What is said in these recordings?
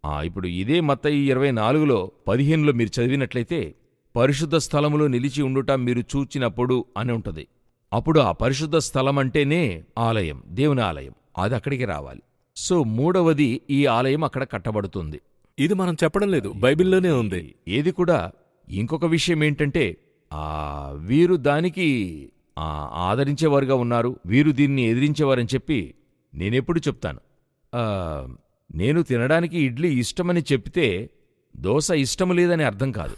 ఆ, ఇప్పుడు ఇదే మత్తయి ఇరవై నాలుగులో పదిహేనులో మీరు చదివినట్లయితే పరిశుద్ధ స్థలములో నిలిచి ఉండుట మీరు చూచినప్పుడు అని ఉంటది అప్పుడు ఆ పరిశుద్ధ స్థలం అంటేనే ఆలయం దేవుని ఆలయం అది అక్కడికి రావాలి సో మూడవది ఈ ఆలయం అక్కడ కట్టబడుతుంది ఇది మనం చెప్పడం లేదు బైబిల్లోనే ఉంది ఏది కూడా ఇంకొక విషయం ఏంటంటే ఆ వీరు దానికి ఆ, ఆదరించేవారుగా ఉన్నారు వీరు దీన్ని ఎదిరించేవారని చెప్పి నేనెప్పుడు చెప్తాను ఆ, నేను తినడానికి ఇడ్లీ ఇష్టమని చెప్తే దోశ ఇష్టం లేదని అర్థం కాదు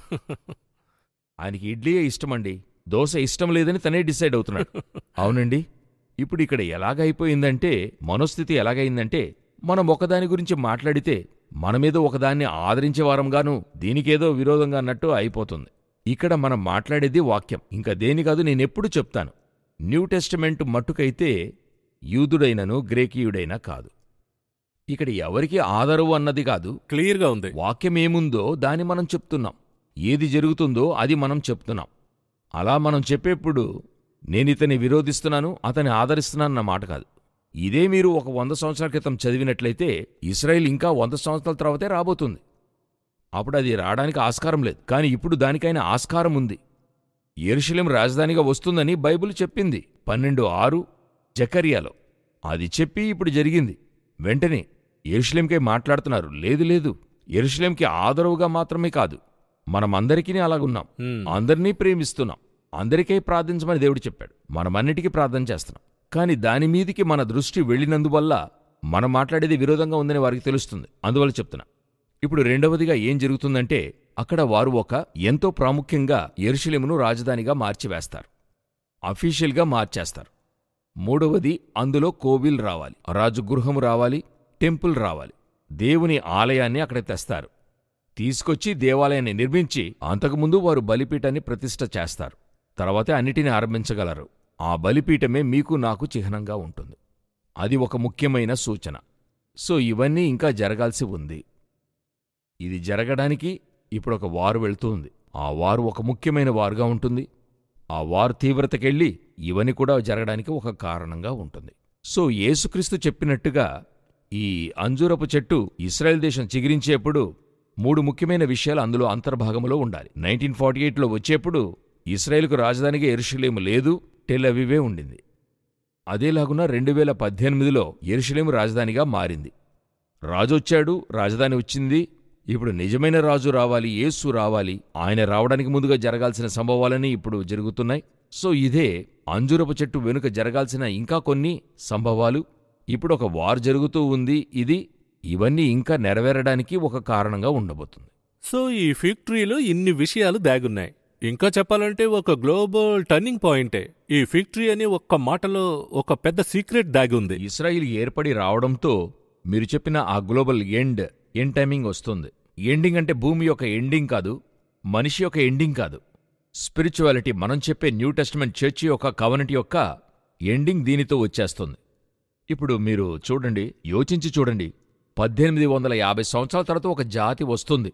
ఆయనకి ఇడ్లీయే ఇష్టమండి దోశ ఇష్టం లేదని తనే డిసైడ్ అవుతున్నాడు అవునండి ఇప్పుడు ఇక్కడ ఎలాగైపోయిందంటే మనోస్థితి ఎలాగైందంటే మనం ఒకదాని గురించి మాట్లాడితే మనమేదో ఒకదాన్ని ఆదరించేవారంగాను దీనికేదో విరోధంగా అన్నట్టు అయిపోతుంది ఇక్కడ మనం మాట్లాడేది వాక్యం ఇంకా దేని కాదు నేనెప్పుడు చెప్తాను న్యూ టెస్టిమెంట్ మట్టుకైతే యూదుడైనను గ్రేకీయుడైనా కాదు ఇక్కడ ఎవరికి ఆదరవు అన్నది కాదు క్లియర్గా ఉంది వాక్యం ఏముందో దాని మనం చెప్తున్నాం ఏది జరుగుతుందో అది మనం చెప్తున్నాం అలా మనం చెప్పేప్పుడు నేనితని విరోధిస్తున్నాను అతని ఆదరిస్తున్నానన్న మాట కాదు ఇదే మీరు ఒక వంద సంవత్సరాల క్రితం చదివినట్లయితే ఇస్రాయిల్ ఇంకా వంద సంవత్సరాల తర్వాతే రాబోతుంది అప్పుడు అది రావడానికి ఆస్కారం లేదు కానీ ఇప్పుడు దానికైనా ఆస్కారం ఉంది ఎరుషలేం రాజధానిగా వస్తుందని బైబిల్ చెప్పింది పన్నెండు ఆరు జకర్యాలో అది చెప్పి ఇప్పుడు జరిగింది వెంటనే ఎరుషలేంకై మాట్లాడుతున్నారు లేదు లేదు ఎరుషలేంకి ఆదరవుగా మాత్రమే కాదు మనమందరికీ అలాగున్నాం హ్మ్. అందరినీ ప్రేమిస్తున్నాం అందరికై ప్రార్థించమని దేవుడు చెప్పాడు మనమన్నిటికీ ప్రార్థన చేస్తున్నాం కానీ దాని మీదికి మన దృష్టి వెళ్ళినందువల్ల మనం మాట్లాడేది విరోధంగా ఉందని వారికి తెలుస్తుంది అందువల్ల చెప్తున్నా ఇప్పుడు రెండవదిగా ఏం జరుగుతుందంటే అక్కడ వారు ఒక ఎంతో ప్రాముఖ్యంగా ఎరుషలేమును రాజధానిగా మార్చివేస్తారు అఫీషియల్గా మార్చేస్తారు మూడవది అందులో కోవిల్ రావాలి రాజగృహము రావాలి టెంపుల్ రావాలి దేవుని ఆలయాన్ని అక్కడ తెస్తారు తీసుకొచ్చి దేవాలయాన్ని నిర్మించి అంతకుముందు వారు బలిపీఠాన్ని ప్రతిష్ఠ చేస్తారు తర్వాతే అన్నిటిని ఆరంభించగలరు ఆ బలిపీఠమే మీకు నాకు చిహ్నంగా ఉంటుంది అది ఒక ముఖ్యమైన సూచన సో ఇవన్నీ ఇంకా జరగాల్సి ఉంది ఇది జరగడానికి ఇప్పుడొక వారు వెళ్తూ ఉంది ఆ వారు ఒక ముఖ్యమైన వారుగా ఉంటుంది ఆ వారు తీవ్రతకెళ్ళి ఇవన్నీ కూడా జరగడానికి ఒక కారణంగా ఉంటుంది సో యేసుక్రీస్తు చెప్పినట్టుగా ఈ అంజూరపు చెట్టు ఇస్రాయెల్ దేశం చిగిరించేప్పుడు మూడు ముఖ్యమైన విషయాలు అందులో అంతర్భాగంలో ఉండాలి నైన్టీన్ ఫార్టీ ఎయిట్లో వచ్చేప్పుడు ఇస్రాయేల్కు రాజధానిగా ఎరుషలేము లేదు టెల్ అవీవే ఉండింది అదేలాగున రెండు వేల పద్దెనిమిదిలో ఎరుషలేము రాజధానిగా మారింది రాజొచ్చాడు రాజధాని వచ్చింది ఇప్పుడు నిజమైన రాజు రావాలి యేసు రావాలి ఆయన రావడానికి ముందుగా జరగాల్సిన సంభవాలన్నీ ఇప్పుడు జరుగుతున్నాయి సో ఇదే అంజురపు చెట్టు వెనుక జరగాల్సిన ఇంకా కొన్ని సంభవాలు ఇప్పుడు ఒక వార్ జరుగుతూ ఉంది ఇది ఇవన్నీ ఇంకా నెరవేరడానికి ఒక కారణంగా ఉండబోతుంది సో ఈ ఫిగ్ ట్రీలో ఇన్ని విషయాలు దాగున్నాయి ఇంకా చెప్పాలంటే ఒక గ్లోబల్ టర్నింగ్ పాయింటే ఈ ఫిగ్ ట్రీ అనే ఒక్క మాటలో ఒక పెద్ద సీక్రెట్ దాగి ఉంది ఇస్రాయిల్ ఏర్పడి రావడంతో మీరు చెప్పిన ఆ గ్లోబల్ ఎండ్ ఎండ్ టైమింగ్ వస్తుంది ఎండింగ్ అంటే భూమి యొక్క ఎండింగ్ కాదు మనిషి యొక్క ఎండింగ్ కాదు స్పిరిచువాలిటీ మనం చెప్పే న్యూ టెస్ట్మెంట్ చర్చి యొక్క కవనటి యొక్క ఎండింగ్ దీనితో వచ్చేస్తుంది ఇప్పుడు మీరు చూడండి యోచించి చూడండి పద్దెనిమిది వందల యాభై సంవత్సరాల తర్వాత ఒక జాతి వస్తుంది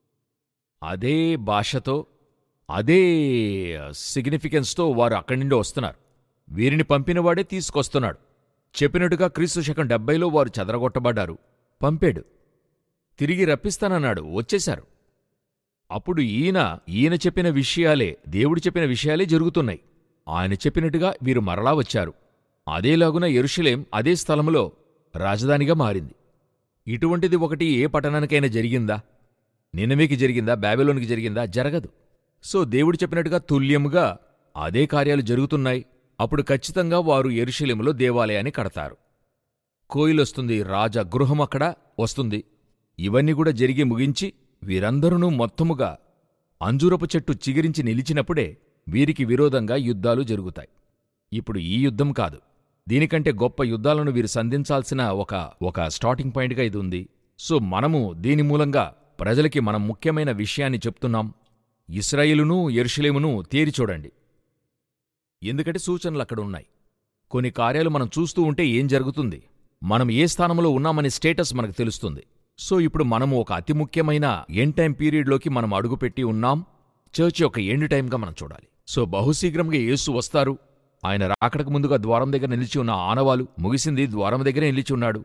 అదే భాషతో అదే సిగ్నిఫికెన్స్తో వారు అక్కడి నుండి వస్తున్నారు వీరిని పంపినవాడే తీసుకొస్తున్నాడు చెప్పినట్టుగా క్రీస్తు శకం డెబ్బైలో వారు చెదరగొట్టబడ్డారు పంపాడు తిరిగి రప్పిస్తానన్నాడు వచ్చేశారు అప్పుడు ఈయన ఈయన చెప్పిన విషయాలే దేవుడు చెప్పిన విషయాలే జరుగుతున్నాయి ఆయన చెప్పినట్టుగా వీరు మరలా వచ్చారు అదేలాగున ఎరుషలేం అదే స్థలంలో రాజధానిగా మారింది ఇటువంటిది ఒకటి ఏ పట్టణానికైనా జరిగిందా నినవేకి జరిగిందా బాబెలోనికి జరిగిందా జరగదు సో దేవుడు చెప్పినట్టుగా తుల్యముగా అదే కార్యాలు జరుగుతున్నాయి అప్పుడు ఖచ్చితంగా వారు ఎరుషలేములో దేవాలయాన్ని కడతారు కోయిలొస్తుంది రాజ గృహం అక్కడ వస్తుంది ఇవన్నీ కూడా జరిగి ముగించి వీరందరూ మొత్తముగా అంజూరపు చెట్టు చిగిరించి నిలిచినప్పుడే వీరికి విరోధంగా యుద్ధాలు జరుగుతాయి ఇప్పుడు ఈ యుద్ధం కాదు దీనికంటే గొప్ప యుద్ధాలను వీరు సంధించాల్సిన ఒక ఒక స్టార్టింగ్ పాయింట్గా ఇది ఉంది సో మనము దీని మూలంగా ప్రజలకి మనం ముఖ్యమైన విషయాన్ని చెప్తున్నాం ఇస్రాయిలును ఎరుషలేమును తేరి చూడండి ఎందుకంటే సూచనలు అక్కడ ఉన్నాయి కొన్ని కార్యాలు మనం చూస్తూ ఉంటే ఏం జరుగుతుంది మనం ఏ స్థానంలో ఉన్నామనే స్టేటస్ మనకు తెలుస్తుంది సో ఇప్పుడు మనము ఒక అతి ముఖ్యమైన ఎండ్ టైం పీరియడ్లోకి మనం అడుగుపెట్టి ఉన్నాం చర్చ్ యొక్క ఎండ్ టైంగా మనం చూడాలి సో బహుశీఘ్రంగా యేసు వస్తారు ఆయన రాకడకు ముందుగా ద్వారం దగ్గర నిలిచి ఉన్న ఆనవాలు ముగిసింది ద్వారం దగ్గరే నిలిచి ఉన్నాడు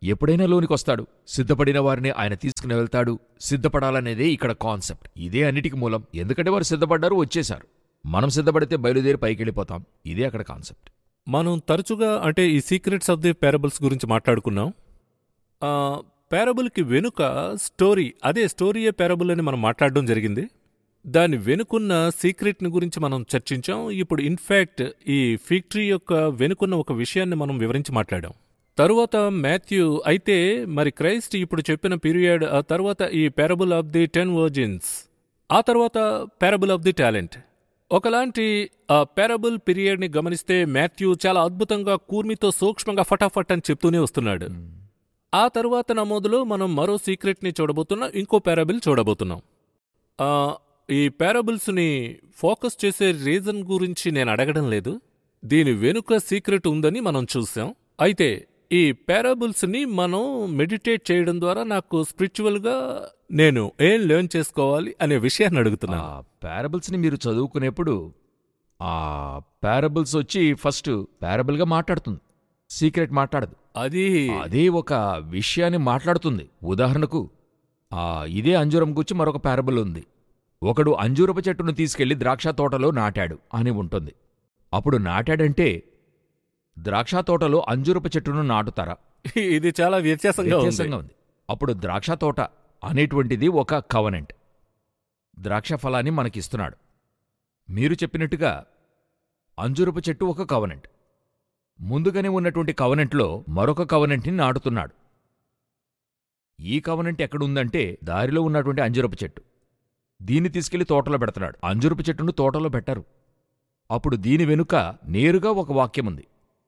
ఎప్పుడైనా లోనికొస్తాడు సిద్ధపడిన వారిని ఆయన తీసుకుని వెళ్తాడు సిద్ధపడాలనేదే ఇక్కడ కాన్సెప్ట్ ఇదే అన్నిటికీ మూలం ఎందుకంటే వారు సిద్ధపడ్డారు వచ్చేశారు మనం సిద్ధపడితే బయలుదేరి పైకెళ్ళిపోతాం ఇదే అక్కడ కాన్సెప్ట్ మనం తరచుగా అంటే ఈ సీక్రెట్స్ ఆఫ్ ది పారబుల్స్ గురించి మాట్లాడుకున్నాం ఆ, పారబుల్కి వెనుక స్టోరీ అదే స్టోరీయే పారబుల్ అని మనం మాట్లాడడం జరిగింది దాని వెనుకున్న సీక్రెట్ని గురించి మనం చర్చించాం ఇప్పుడు ఇన్ఫ్యాక్ట్ ఈ ఫిక్టరీ యొక్క వెనుకున్న ఒక విషయాన్ని మనం వివరించి మాట్లాడాం తరువాత మాథ్యూ అయితే మరి క్రైస్ట్ ఇప్పుడు చెప్పిన పీరియడ్ ఆ తర్వాత ఈ parable of the ten virgins ఆ తర్వాత పారబుల్ ఆఫ్ ది టాలెంట్ ఒకలాంటి ఆ పారబుల్ పీరియడ్ని గమనిస్తే మాథ్యూ చాలా అద్భుతంగా కూర్మితో సూక్ష్మంగా ఫటాఫట్ అని చెప్తూనే వస్తున్నాడు ఆ తరువాత నమోదులో మనం మరో సీక్రెట్ని చూడబోతున్నాం ఇంకో పారబుల్ చూడబోతున్నాం ఆ, ఈ పారబుల్స్ని ఫోకస్ చేసే రీజన్ గురించి నేను అడగడం లేదు దీని వెనుక సీక్రెట్ ఉందని మనం చూసాం అయితే ఈ పారబుల్స్ని మనం మెడిటేట్ చేయడం ద్వారా నాకు స్పిరిచువల్గా నేను ఏం లెర్న్ చేసుకోవాలి అనే విషయాన్ని ఆ అడుగుతున్నాను పారబుల్స్ని మీరు చదువుకునేప్పుడు ఆ పారబుల్స్ వచ్చి ఫస్ట్ పారబుల్గా మాట్లాడుతుంది సీక్రెట్ మాట్లాడదు అది అదే ఒక విషయాన్ని మాట్లాడుతుంది ఉదాహరణకు ఆ ఇదే అంజూరం గురించి మరొక పారబుల్ ఉంది ఒకడు అంజూరపు చెట్టును తీసుకెళ్లి ద్రాక్ష తోటలో నాటాడు అని ఉంటుంది అప్పుడు నాటాడంటే ద్రాక్ష తోటలో అంజూరపు చెట్టును నాటుతారా ఇది చాలా వ్యత్యాసంగా ఉంది వ్యత్యాసంగా ఉంది అప్పుడు ద్రాక్ష తోట అనేటువంటిది ఒక కవనెంట్ ద్రాక్ష ఫలాన్ని మనకిస్తున్నాడు మీరు చెప్పినట్టుగా అంజురపు చెట్టు ఒక కవనెంట్ ముందుగానే ఉన్నటువంటి కవనెంట్లో మరొక కవనెంట్ని నాటుతున్నాడు ఈ కవనెంట్ ఎక్కడుందంటే దారిలో ఉన్నటువంటి అంజురపు చెట్టు దీన్ని తీసుకెళ్లి తోటలో పెడుతున్నాడు అంజురపు చెట్టును తోటలో పెట్టరు అప్పుడు దీని వెనుక నేరుగా ఒక వాక్యముంది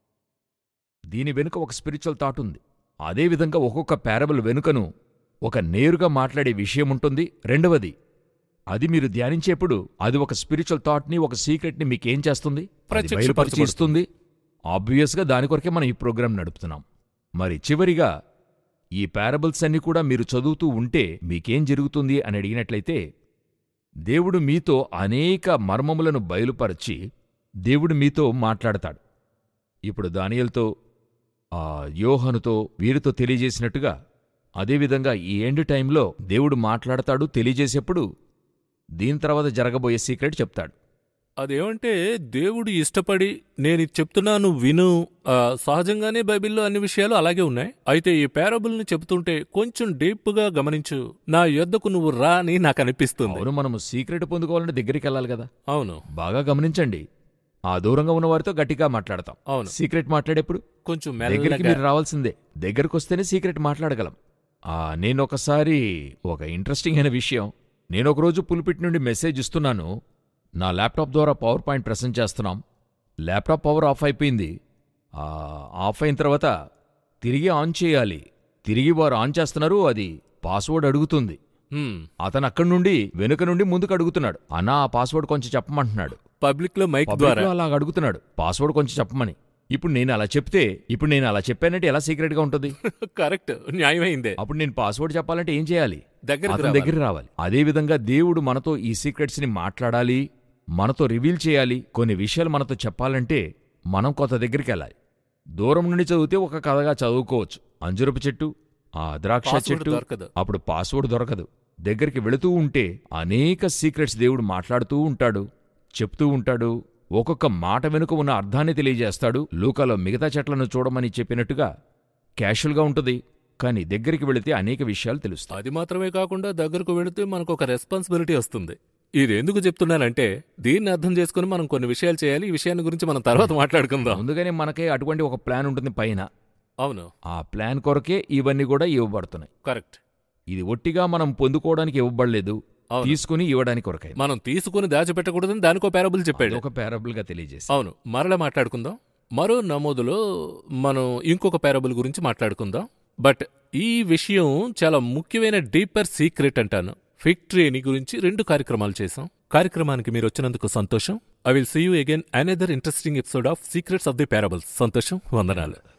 దీని వెనుక ఒక స్పిరిచువల్ థాట్ ఉంది అదేవిధంగా ఒక్కొక్క పారబుల్ వెనుకను ఒక నేరుగా మాట్లాడే విషయం ఉంటుంది రెండవది అది మీరు ధ్యానించేప్పుడు అది ఒక స్పిరిచువల్ థాట్ని ఒక సీక్రెట్ని మీకేం చేస్తుంది అది ప్రత్యక్షపరచబడుతుంది. బయలుపరిచి ఇస్తుంది ఆబ్వియస్గా దాని కొరకే మనం ఈ ప్రోగ్రాం నడుపుతున్నాం మరి చివరిగా ఈ పారబుల్స్ అన్ని కూడా మీరు చదువుతూ ఉంటే మీకేం జరుగుతుంది అని అడిగినట్లయితే దేవుడు మీతో అనేక మర్మములను బయలుపరచి దేవుడు మీతో మాట్లాడతాడు ఇప్పుడు దానియల్తో ఆ యోహనుతో వీరితో తెలియజేసినట్టుగా అదేవిధంగా ఈ ఎండ్ టైంలో దేవుడు మాట్లాడతాడు తెలియజేసేప్పుడు దీని తర్వాత జరగబోయే సీక్రెట్ చెప్తాడు అదేమంటే దేవుడు ఇష్టపడి నేను ఇది చెప్తున్నాను విను ఆ, సహజంగానే బైబిల్లో అన్ని విషయాలు అలాగే ఉన్నాయి అయితే ఈ పారబుల్ని చెబుతుంటే కొంచెం డీప్గా గమనించు నా యొద్దకు నువ్వు రా అని నాకు అనిపిస్తుంది అవును మనము సీక్రెట్ పొందుకోవాలంటే దగ్గరికి వెళ్ళాలి కదా అవును బాగా గమనించండి ఆ దూరంగా ఉన్న వారితో గట్టిగా మాట్లాడతాం అవును సీక్రెట్ మాట్లాడేప్పుడు కొంచెం దగ్గరికి మెల్లగా మీరు రావాల్సిందే దగ్గరకు వస్తేనే సీక్రెట్ మాట్లాడగలం ఆ నేను ఒకసారి ఒక ఇంట్రెస్టింగ్ అయిన విషయం నేను ఒకరోజు పులిపిట్ నుండి మెసేజ్ ఇస్తున్నాను నా ల్యాప్టాప్ ద్వారా పవర్ పాయింట్ ప్రెసెంట్ చేస్తున్నాం ల్యాప్టాప్ పవర్ ఆఫ్ అయిపోయింది ఆ, ఆఫ్ అయిన తర్వాత తిరిగి ఆన్ చేయాలి తిరిగి వారు ఆన్ చేస్తున్నారు అది పాస్వర్డ్ అడుగుతుంది హ్మ్. అతను అక్కడి నుండి వెనుక నుండి ముందుకు అడుగుతున్నాడు అన్నా ఆ పాస్వర్డ్ కొంచెం చెప్పమంటున్నాడు పబ్లిక్ లో మైక్ పబ్లిక్లో ద్వారా అలాగ అడుగుతున్నాడు పాస్వర్డ్ కొంచెం చెప్పమని ఇప్పుడు నేను అలా చెప్తే ఇప్పుడు నేను అలా చెప్పానంటే ఎలా సీక్రెట్గా ఉంటుంది కరెక్ట్ న్యాయమైందే అప్పుడు నేను పాస్వర్డ్ చెప్పాలంటే ఏం చేయాలి దగ్గరికి అతని రావాలి. దగ్గర రావాలి అదేవిధంగా దేవుడు మనతో ఈ సీక్రెట్స్ ని మాట్లాడాలి మనతో రివీల్ చేయాలి కొన్ని విషయాలు మనతో చెప్పాలంటే మనం కొత్త దగ్గరికి వెళ్ళాలి దూరం నుండి చదివితే ఒక కథగా చదువుకోవచ్చు అంజురపు చెట్టు ఆ ద్రాక్ష Password చెట్టు దొరకదు అప్పుడు పాస్వర్డ్ దొరకదు దగ్గరికి వెళుతూ ఉంటే అనేక సీక్రెట్స్ దేవుడు మాట్లాడుతూ ఉంటాడు చెప్తూ ఉంటాడు ఒక్కొక్క మాట వెనుక ఉన్న అర్థాన్ని తెలియజేస్తాడు లూకాలో మిగతా చెట్లను చూడమని చెప్పినట్టుగా క్యాషువల్గా ఉంటుంది కానీ దగ్గరికి వెళితే అనేక విషయాలు తెలుస్తాయి అది మాత్రమే కాకుండా దగ్గరకు వెళితే మనకు ఒక రెస్పాన్సిబిలిటీ వస్తుంది ఇది ఎందుకు చెప్తున్నానంటే దీన్ని అర్థం చేసుకుని మనం కొన్ని విషయాలు చేయాలి ఈ విషయాన్ని గురించి మనం తర్వాత మాట్లాడుకుందాం ముందుగానే మనకే అటువంటి ఒక ప్లాన్ ఉంటుంది పైన అవును ఆ ప్లాన్ కొరకే ఇవన్నీ కూడా ఇవ్వబడుతున్నాయి కరెక్ట్ ఇది ఒట్టిగా మనం పొందుకోవడానికి ఇవ్వబడలేదు అవును తీసుకుని ఇవ్వడానికి కొరకై మనం తీసుకుని దాచిపెట్టకూడదని దానికో పారబుల్ చెప్పాడు ఒక పారబుల్ గా తెలియజేసి అవును మరలా మాట్లాడుకుందాం మరో నమోదులో మనం ఇంకొక పారబుల్ గురించి మాట్లాడుకుందాం బట్ ఈ విషయం చాలా ముఖ్యమైన డీపర్ సీక్రెట్ అంటాను ఫిక్ ట్రీని గురించి రెండు కార్యక్రమాలు చేశాం కార్యక్రమానికి మీరు వచ్చినందుకు సంతోషం I will see you again another interesting episode of secrets of the parables సంతోషం వందనాలు